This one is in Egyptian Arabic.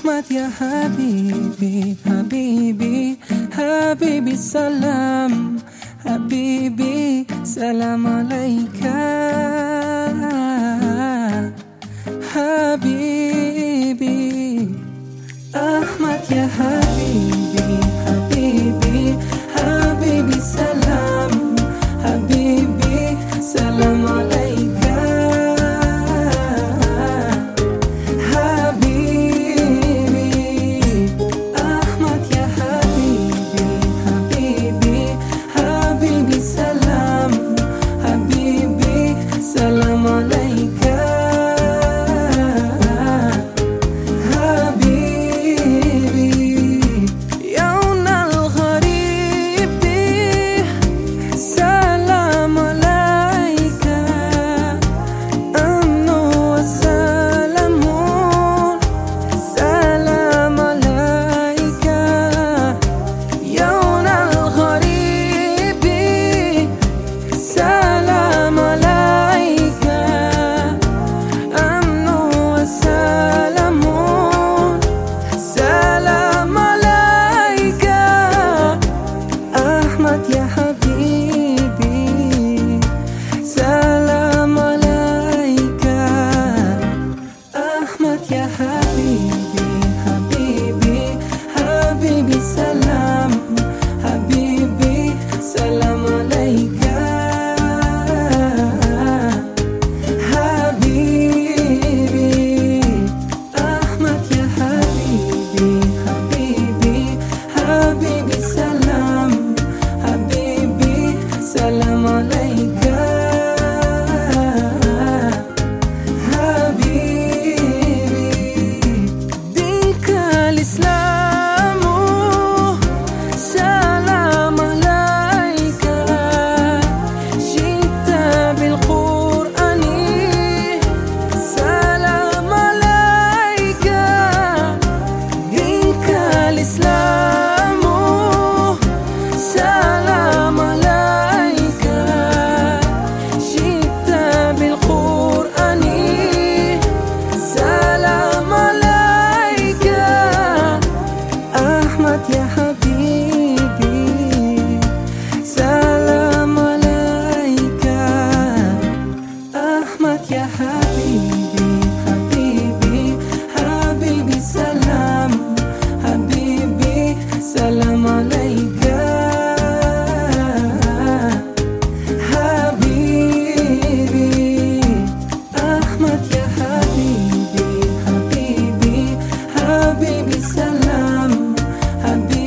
أحمد يا حبيبي حبيبي حبيبي سلام حبيبي سلام عليك حبيبي أحمد يا حبيبي حبيبي حبيبي سلام حبيبي سلام عليك حبيبي أحمد يا حبيبي حبيبي حبيبي سلام حبيبي سلام عليك حبيبي يومنا الغريب دي سلام عليك أمن وسلام سلام عليك يومنا الغريب دي سلام عليك أمن وسلام سلام عليك أحمد يا حبيبي سلام عليك أحمد يا حبيبي حبيبي حبيبي سلام حبيبي سلام عليك حبيبي أحمد يا حبيبي حبيبي حبيبي سلام حبيبي سلام عليك حبيبي دينك الإسلام سلام عليك جئت بالقرآن سلام عليك دينك الإسلام سلام عليك جئت بالقرآن سلام عليك أحمد يا حبيبي سلام عليك أحمد يا حبيبي حبيبي حبيبي سلام حبيبي سلام عليك حبيبي أحمد يا حبيبي حبيبي حبيبي سلام حبيبي